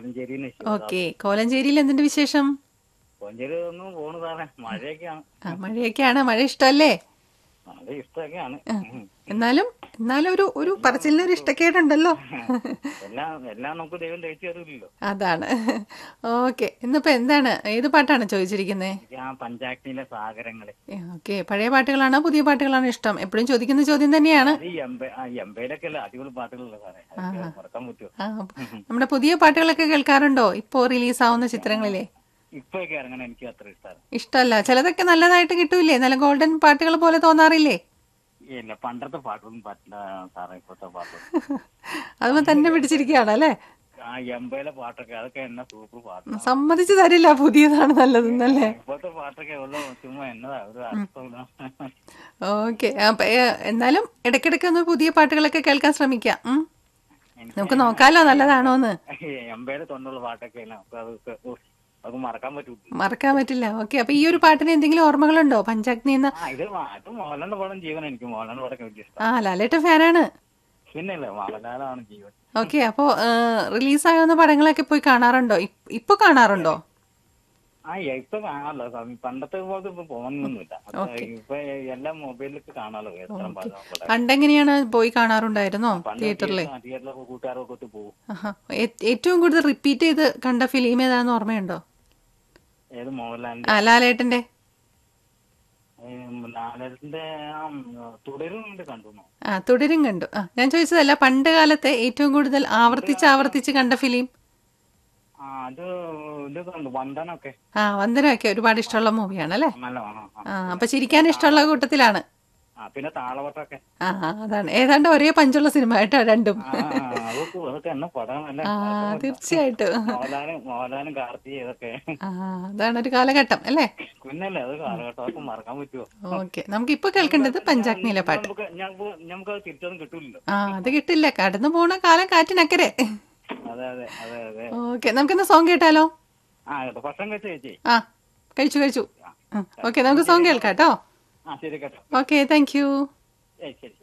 കോലഞ്ചേരിന്ന് okay കോലഞ്ചേരിയിൽ എന്തിന്റെ വിശേഷം കോലഞ്ചേരി ഒന്നും പോണു സാറേ മഴയൊക്കെയാണ് ആ, മഴയൊക്കെയാണ് മഴ ഇഷ്ടമല്ലേ മഴ ഇഷ്ടമൊക്കെയാണ് ഉം. എന്നാലും എന്നാലും ഒരു ഒരു പറച്ചിലിന് ഒരു ഇഷ്ടക്കേടുണ്ടല്ലോ എല്ലാം എല്ലാം നമുക്ക് ദൈവം തേച്ചു തരില്ലല്ലോ അതാണ് ഓക്കെ ഇന്നിപ്പോ എന്താണ് ഏത് പാട്ടാണ് ചോദിച്ചിരിക്കുന്നത് എനിക്ക് ആ പഞ്ചായത്തിലെ സാഗരങ്ങളെ ഓക്കെ പഴയ പാട്ടുകളാണോ പുതിയ പാട്ടുകളാണോ ഇഷ്ടം എപ്പോഴും ചോദിക്കുന്ന ചോദ്യം തന്നെയാണ് അത് ഈ എംബ ആ എംബയിലൊക്കെ അല്ലേ അടിപൊളി പാട്ടുകളല്ലേ സാറേ അതൊക്കെ മറക്കാൻ പറ്റുമോ ആ, നമ്മുടെ പുതിയ പാട്ടുകളൊക്കെ കേൾക്കാറുണ്ടോ ഇപ്പോ റിലീസാവുന്ന ചിത്രങ്ങളിലെ ഇപ്പൊക്കെ ഇറങ്ങണ എനിക്ക് അത്ര ഇഷ്ടമാണ് ഇഷ്ടമല്ല ചിലതൊക്കെ നല്ലതായിട്ട് കിട്ടൂലേ നല്ല ഗോൾഡൻ പാട്ടുകൾ പോലെ തോന്നാറില്ലേ ഇല്ല പണ്ടത്തെ പാട്ടൊന്നും പറ്റില്ല സാറേ ഇപ്പോഴത്തെ പാട്ട് അതുമ്പോ തന്നെ പിടിച്ചിരിക്കുകയാണ് അല്ലേ ആ എംബയിലെ പാട്ടൊക്കെ അതൊക്കെ എന്നാ സൂപ്പർ പാട്ട് സമ്മതിച്ചു തരില്ല പുതിയതാണ് നല്ലതെന്നല്ലേ ഇപ്പോഴത്തെ പാട്ടൊക്കെ ഉള്ള ചുമ്മാ എന്നതാ ഒരു അർത്ഥമില്ല ഓക്കെ അപ്പൊ ഏ, എന്നാലും ഇടയ്ക്കിടയ്ക്ക് ഒന്ന് പുതിയ പാട്ടുകളൊക്കെ കേൾക്കാൻ ശ്രമിക്കാം ഉം. നമുക്ക് നോക്കാലോ നല്ലതാണോന്ന് എംബയിലെ തൊണ്ടുള്ള പാട്ടൊക്കെ അല്ല അപ്പൊ അതൊക്കെ ഓ, അത് മറക്കാൻ പറ്റൂ മറക്കാൻ പറ്റില്ല ഓക്കെ അപ്പൊ ഈ ഒരു പാട്ടിന് എന്തെങ്കിലും ഓർമ്മകളുണ്ടോ പഞ്ചാഗ്നി എന്ന ആ ഇത് മാ- ഇത് മോഹൻലാലിന്റെ പടം ജീവൻ എനിക്ക് മോഹൻലാലിന്റെ പടമൊക്കെ വലിയ ഇഷ്ടം ആ ലാലേട്ട ഫാനാണ് പിന്നല്ലേ മോഹൻലാലാണ് ജീവൻ ഓക്കെ അപ്പോ റിലീസാകുന്ന പടങ്ങളൊക്കെ പോയി കാണാറുണ്ടോ ഇപ്- ഇപ്പൊ കാണാറുണ്ടോ ആ ഇപ്പൊ കാണാമല്ലോ സ്വാമി. പണ്ടത്തെ പോലത്തെ ഇപ്പൊ പോകുന്നൊന്നുമില്ല അത് ഇപ്പൊ എല്ലാം മൊബൈലിലൊക്കെ കാണാലോ എത്ര പടം പടം. പണ്ടെങ്ങനെയാണ് പോയി കാണാറുണ്ടായിരുന്നോ പണ്ട് തിയേറ്ററിൽ ആ, തിയേറ്ററിലൊക്കെ കൂട്ടുകാരൊക്കെ ഒത്ത് പോകും ആഹാ. ഏ- ഏറ്റവും കൂടുതൽ റിപ്പീറ്റ് ചെയ്ത് കണ്ട ഫിലിം ഏതാന്ന് ഓർമ്മയുണ്ടോ ഏത് മോഹൻലാലിന്റെ ആ ലാലേട്ടന്റെ ഏം, ലാലേട്ടന്റെ ആ ഉം, തുടരും കൊണ്ട് കണ്ടു ആ തുടരും കണ്ടു ആ ഞാൻ ചോദിച്ചതല്ല പണ്ട് കാലത്തെ ഏറ്റവും കൂടുതൽ ആവർത്തിച്ച് ആവർത്തിച്ച് കണ്ട ഫിലിം ആ അത് ഇത് കണ്ടു വന്ദനൊക്കെ ആ വന്ദനമൊക്കെ ഒരുപാട് ഇഷ്ടമുള്ള മൂവിയാണ് അല്ലേ നല്ലതാണ് ആ. ആ അപ്പൊ ചിരിക്കാൻ ഇഷ്ടമുള്ള കൂട്ടത്തിലാണ് ആ പിന്നെ താളവട്ടൊക്കെ ആ ആ, അതാണ് ഏതാണ്ട് ഒരേ പഞ്ചുള്ള സിനിമ കേട്ടോ രണ്ടും ആ, ആ, അതൊക്കെ അതൊക്കെ എന്നെ പടമല്ല ആ തീർച്ചയായിട്ടും മോഹൻലാലും മോഹൻലാലും കാർത്തിക ഇതൊക്കെ ആ അതാണ് ഒരു കാലഘട്ടം അല്ലേ കുഞ്ഞല്ലേ അത് കാലഘട്ടം അതൊക്കെ മറക്കാൻ പറ്റുമോ ഓക്കെ നമുക്ക് ഇപ്പൊ കേൾക്കേണ്ടത് പഞ്ചാഗ്നിയിലെ പാട്ട് നമുക്ക് ഞങ്ങൾക്ക് ഞങ്ങൾക്ക് അത് തിരിച്ചൊന്നും കിട്ടൂലല്ലോ ആ അത് കിട്ടില്ല കടന്നു പോണ കാലം കാറ്റിനക്കരെ അതെ അതെ അതെ അതെ ഓക്കെ നമുക്കിന്ന് സോങ് കേട്ടാലോ ആ കേട്ടോ ഭക്ഷണം കഴിച്ച ചേച്ചി ആ കഴിച്ചു കഴിച്ചു ഓക്കെ നമുക്ക് സോങ് കേൾക്കാം കേട്ടോ ആ ശരി കേട്ടോ ഓക്കെ താങ്ക് യു ഏയ് ശരി ശരി